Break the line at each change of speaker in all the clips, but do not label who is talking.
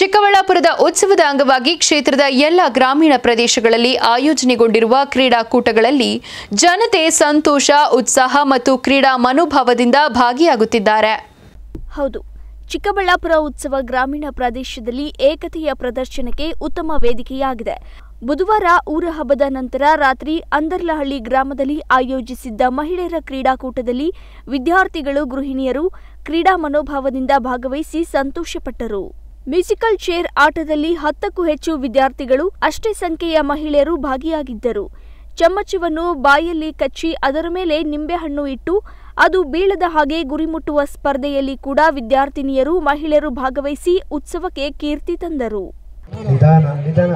ಚಿಕ್ಕಬಳ್ಳಾಪುರದ ಉತ್ಸವದ ಅಂಗವಾಗಿ ಕ್ಷೇತ್ರದ ಎಲ್ಲ ಗ್ರಾಮೀಣ ಪ್ರದೇಶಗಳಲ್ಲಿ ಆಯೋಜನೆಗೊಂಡಿರುವ ಕ್ರೀಡಾಕೂಟಗಳಲ್ಲಿ ಜನತೆ ಸಂತೋಷ ಉತ್ಸಾಹ ಮತ್ತು ಕ್ರೀಡಾ ಮನೋಭಾವದಿಂದ ಭಾಗಿಯಾಗುತ್ತಿದ್ದಾರೆ
ಹೌದು ಚಿಕ್ಕಬಳ್ಳಾಪುರ ಉತ್ಸವ ಗ್ರಾಮೀಣ ಪ್ರದೇಶದಲ್ಲಿ ಏಕತೆಯ ಪ್ರದರ್ಶನಕ್ಕೆ ಉತ್ತಮ ವೇದಿಕೆಯಾಗಿದೆ ಬುಧವಾರ ಊರ ಹಬ್ಬದ ನಂತರ ರಾತ್ರಿ ಅಂದರ್ಲಹಳ್ಳಿ ಗ್ರಾಮದಲ್ಲಿ ಆಯೋಜಿಸಿದ್ದ ಮಹಿಳೆಯರ ಕ್ರೀಡಾಕೂಟದಲ್ಲಿ ವಿದ್ಯಾರ್ಥಿಗಳು ಗೃಹಿಣಿಯರು ಕ್ರೀಡಾ ಮನೋಭಾವದಿಂದ ಭಾಗವಹಿಸಿ ಸಂತೋಷಪಟ್ಟರು ಮ್ಯೂಸಿಕಲ್ ಚೇರ್ ಆಟದಲ್ಲಿ ಹತ್ತಕ್ಕೂ ಹೆಚ್ಚು ವಿದ್ಯಾರ್ಥಿಗಳು ಅಷ್ಟೇ ಸಂಖ್ಯೆಯ ಮಹಿಳೆಯರು ಭಾಗಿಯಾಗಿದ್ದರು ಚಮ್ಮಚವನ್ನು ಬಾಯಲ್ಲಿ ಕಚ್ಚಿ ಅದರ ಮೇಲೆ ನಿಂಬೆಹಣ್ಣು ಇಟ್ಟು ಅದು ಬೀಳದ ಹಾಗೆ ಗುರಿ ಮುಟ್ಟುವ ಸ್ಪರ್ಧೆಯಲ್ಲಿ ಕೂಡ ವಿದ್ಯಾರ್ಥಿನಿಯರು ಮಹಿಳೆಯರು ಭಾಗವಹಿಸಿ ಉತ್ಸವಕ್ಕೆ ಕೀರ್ತಿ ತಂದರು
ನಿಧಾನ ನಿಧಾನ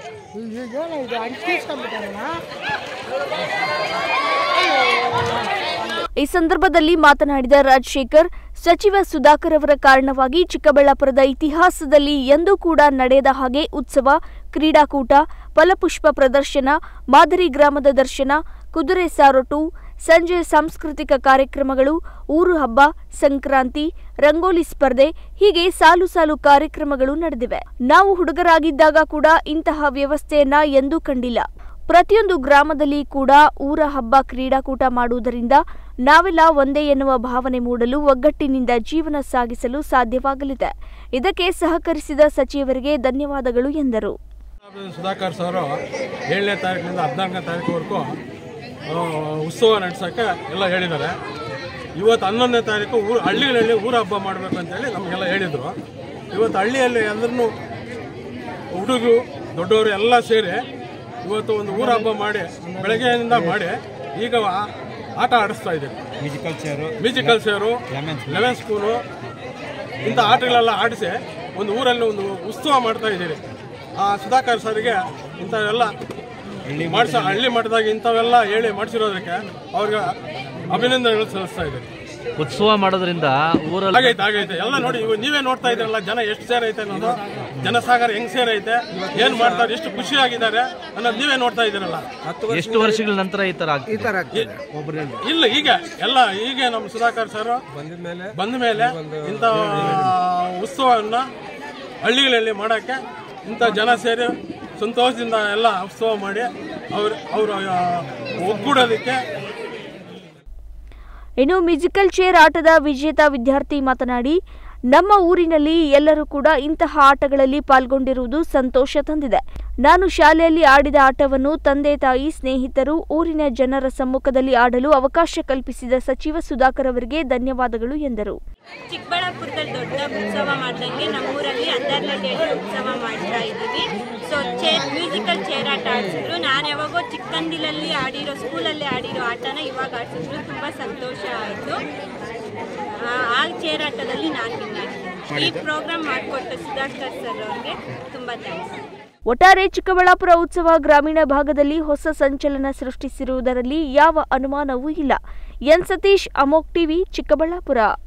ಈ ಸಂದರ್ಭದಲ್ಲಿ ಮಾತನಾಡಿದ ರಾಜಶೇಖರ್ ಸಚಿವ ಸುಧಾಕರ್ ಅವರ ಕಾರಣವಾಗಿ ಚಿಕ್ಕಬಳ್ಳಾಪುರದ ಇತಿಹಾಸದಲ್ಲಿ ಎಂದೂ ಕೂಡ ನಡೆಯದ ಹಾಗೆ ಉತ್ಸವ ಕ್ರೀಡಾಕೂಟ ಫಲಪುಷ್ಪ ಪ್ರದರ್ಶನ ಮಾದರಿ ಗ್ರಾಮದ ದರ್ಶನ ಕುದುರೆ ಸಾರೋಟು ಸಂಜೆ ಸಾಂಸ್ಕೃತಿಕ ಕಾರ್ಯಕ್ರಮಗಳು ಊರು ಹಬ್ಬ ಸಂಕ್ರಾಂತಿ ರಂಗೋಲಿ ಸ್ಪರ್ಧೆ ಹೀಗೆ ಸಾಲು ಸಾಲು ಕಾರ್ಯಕ್ರಮಗಳು ನಡೆದಿವೆ ನಾವು ಹುಡುಗರಾಗಿದ್ದಾಗ ಕೂಡ ಇಂತಹ ವ್ಯವಸ್ಥೆಯನ್ನ ಎಂದೂ ಕಂಡಿಲ್ಲ ಪ್ರತಿಯೊಂದು ಗ್ರಾಮದಲ್ಲಿ ಕೂಡ ಊರ ಹಬ್ಬ ಕ್ರೀಡಾಕೂಟ ಮಾಡುವುದರಿಂದ ನಾವೆಲ್ಲ ಒಂದೇ ಎನ್ನುವ ಭಾವನೆ ಮೂಡಲು ಒಗ್ಗಟ್ಟಿನಿಂದ ಜೀವನ ಸಾಗಿಸಲು ಸಾಧ್ಯವಾಗಲಿದೆ ಇದಕ್ಕೆ ಸಹಕರಿಸಿದ ಸಚಿವರಿಗೆ ಧನ್ಯವಾದಗಳು ಎಂದರು
ಸುಧಾಕರ್ ಸರ್ ಏಳನೇ ತಾರೀಕಿನಿಂದ ಹದಿನಾಲ್ಕನೇ ತಾರೀಕುವರೆಗೂ ಆ, ಉತ್ಸವ ನಡೆಸೋಕ್ಕೆ ಎಲ್ಲ ಹೇಳಿದ್ದಾರೆ ಇವತ್ತು ಹನ್ನೊಂದನೇ ತಾರೀಕು ಊರು ಹಳ್ಳಿಗಳಲ್ಲಿ ಊರ ಹಬ್ಬ ಮಾಡಬೇಕು ಅಂತೇಳಿ ನಮಗೆಲ್ಲ ಹೇಳಿದರು ಇವತ್ತು ಹಳ್ಳಿಯಲ್ಲಿ ಎಲ್ಲರನ್ನೂ ಹುಡುಗರು ದೊಡ್ಡವರು ಎಲ್ಲ ಸೇರಿ ಇವತ್ತು ಒಂದು ಊರ ಹಬ್ಬ ಮಾಡಿ ಬೆಳಗ್ಗೆಯಿಂದ ಮಾಡಿ ಈಗ ಆ- ಆಟ ಆಡಿಸ್ತಾ ಇದ್ದೀವಿ
ಮ್ಯೂಸಿಕಲ್ ಚೇರು
ಮ್ಯೂಸಿಕಲ್ ಸೇರು ಲೆವೆನ್ ಸ್ಕೂಲು ಇಂಥ ಆಟಗಳೆಲ್ಲ ಆಡಿಸಿ ಒಂದು ಊರಲ್ಲಿ ಒಂದು ಉತ್ಸವ ಮಾಡ್ತಾ ಇದ್ದೀರಿ ಆ ಸುಧಾಕರ್ ಸರ್ಗೆ ಇಂಥವೆಲ್ಲ ಮಾಡಿಸ ಹಳ್ಳಿ ಮಟ್ಟದಾಗ ಇಂಥವೆಲ್ಲ ಹೇಳಿ ಮಾಡಿಸಿರೋದಕ್ಕೆ ಅವ್ರಿಗೆ ಅಭಿನಂದನೆಗಳು ಸಲ್ಲಿಸ್ತಾ ಇದ್ದೀರಿ
ಉತ್ಸವ ಮಾಡೋದ್ರಿಂದ ಊರಲ್ಲಿ
ಆಗೈತೆ ಆಗೈತೆ ಎಲ್ಲ ನೋಡಿ ಇವಾಗ ನೀವೇ ನೋಡ್ತಾ ಇದ್ದೀರಲ್ಲ ಜನ ಎಷ್ಟು ಸೇರೈತೆ ಅನ್ನೋದು ಜನಸಾಗರ ಹೆಂಗ್ ಸೇರೈತೆ ಏನ್ ಮಾಡ್ತಾರೆ ಎಷ್ಟು ಖುಷಿ ಆಗಿದ್ದಾರೆ ಅನ್ನೋದು ನೀವೇ ನೋಡ್ತಾ ಇದ್ದೀರಲ್ಲ
ಎಷ್ಟು ವರ್ಷಗಳ ನಂತರ ಈ ತರ ಆಗ್ತಿದೆ?
ಇಲ್ಲ ಈಗ ಎಲ್ಲ ಈಗ ನಮ್ಮ ಸುಧಾಕರ್ ಸರ್ ಬಂದ ಮೇಲೆ ಇಂಥ ಉತ್ಸವವನ್ನು ಹಳ್ಳಿಗಳಲ್ಲಿ ಮಾಡೋಕ್ಕೆ ಇಂಥ ಜನ ಸೇರಿ ಸಂತೋಷದಿಂದ ಎಲ್ಲ ಉತ್ಸವ ಮಾಡಿ ಅವ್ರ ಅವರು ಒಗ್ಗೂಡೋದಕ್ಕೆ
ಇನ್ನು ಮ್ಯೂಸಿಕಲ್ ಚೇರ್ ಆಟದ ವಿಜೇತ ವಿದ್ಯಾರ್ಥಿ ಮಾತನಾಡಿ ನಮ್ಮ ಊರಿನಲ್ಲಿ ಎಲ್ಲರೂ ಕೂಡ ಇಂತಹ ಆಟಗಳಲ್ಲಿ ಪಾಲ್ಗೊಂಡಿರುವುದು ಸಂತೋಷ ತಂದಿದೆ ನಾನು ಶಾಲೆಯಲ್ಲಿ ಆಡಿದ ಆಟವನ್ನು ತಂದೆ ತಾಯಿ ಸ್ನೇಹಿತರು ಊರಿನ ಜನರ ಸಮ್ಮುಖದಲ್ಲಿ ಆಡಲು ಅವಕಾಶ ಕಲ್ಪಿಸಿದ ಸಚಿವ ಸುಧಾಕರ್ ಅವರಿಗೆ ಧನ್ಯವಾದಗಳು ಎಂದರು
ಚಿಕ್ಕಬಳ್ಳಾಪುರದಲ್ಲಿ ದೊಡ್ಡ ಉತ್ಸವ ಮಾಡ್ದಂಗೆ ನಮ್ಮೂರಲ್ಲಿ ಅಂದರ್ಲಹಳ್ಳಿಯಲ್ಲಿ ಉತ್ಸವ ಮಾಡ್ತಾ ಇದ್ದೀವಿ ಸೊ ಚೇರ್ ಮ್ಯೂಸಿಕಲ್ ಚೇರ್ ಆಟ ಆಡಿಸಿದ್ರು ನಾನು ಯಾವಾಗೋ ಚಿಕ್ಕಂದಿಲಲ್ಲಿ ಆಡಿರೋ ಸ್ಕೂಲಲ್ಲಿ ಆಡಿರೋ ಆಟನ ಇವಾಗ ಆಡಿಸಿದ್ರು ತುಂಬ ಸಂತೋಷ ಆಯಿತು ಆ ಚೇರ್ ಆಟದಲ್ಲಿ ನಾನು ವಿನ್ ಆಗಿದ್ದೀನಿ ಈ ಪ್ರೋಗ್ರಾಮ್ ಮಾಡಿಕೊಟ್ಟ ಸುಧಾಕರ್ ಸರ್ ಅವ್ರಿಗೆ ತುಂಬ ಥ್ಯಾಂಕ್ಸ್
ಒಟ್ಟಾರೆ ಚಿಕ್ಕಬಳ್ಳಾಪುರ ಉತ್ಸವ ಗ್ರಾಮೀಣ ಭಾಗದಲ್ಲಿ ಹೊಸ ಸಂಚಲನ ಸೃಷ್ಟಿಸಿರುವುದರಲ್ಲಿ ಯಾವ ಅನುಮಾನವೂ ಇಲ್ಲ ಎನ್ ಸತೀಶ್ ಅಮೋಕ್ ಟಿವಿ ಚಿಕ್ಕಬಳ್ಳಾಪುರ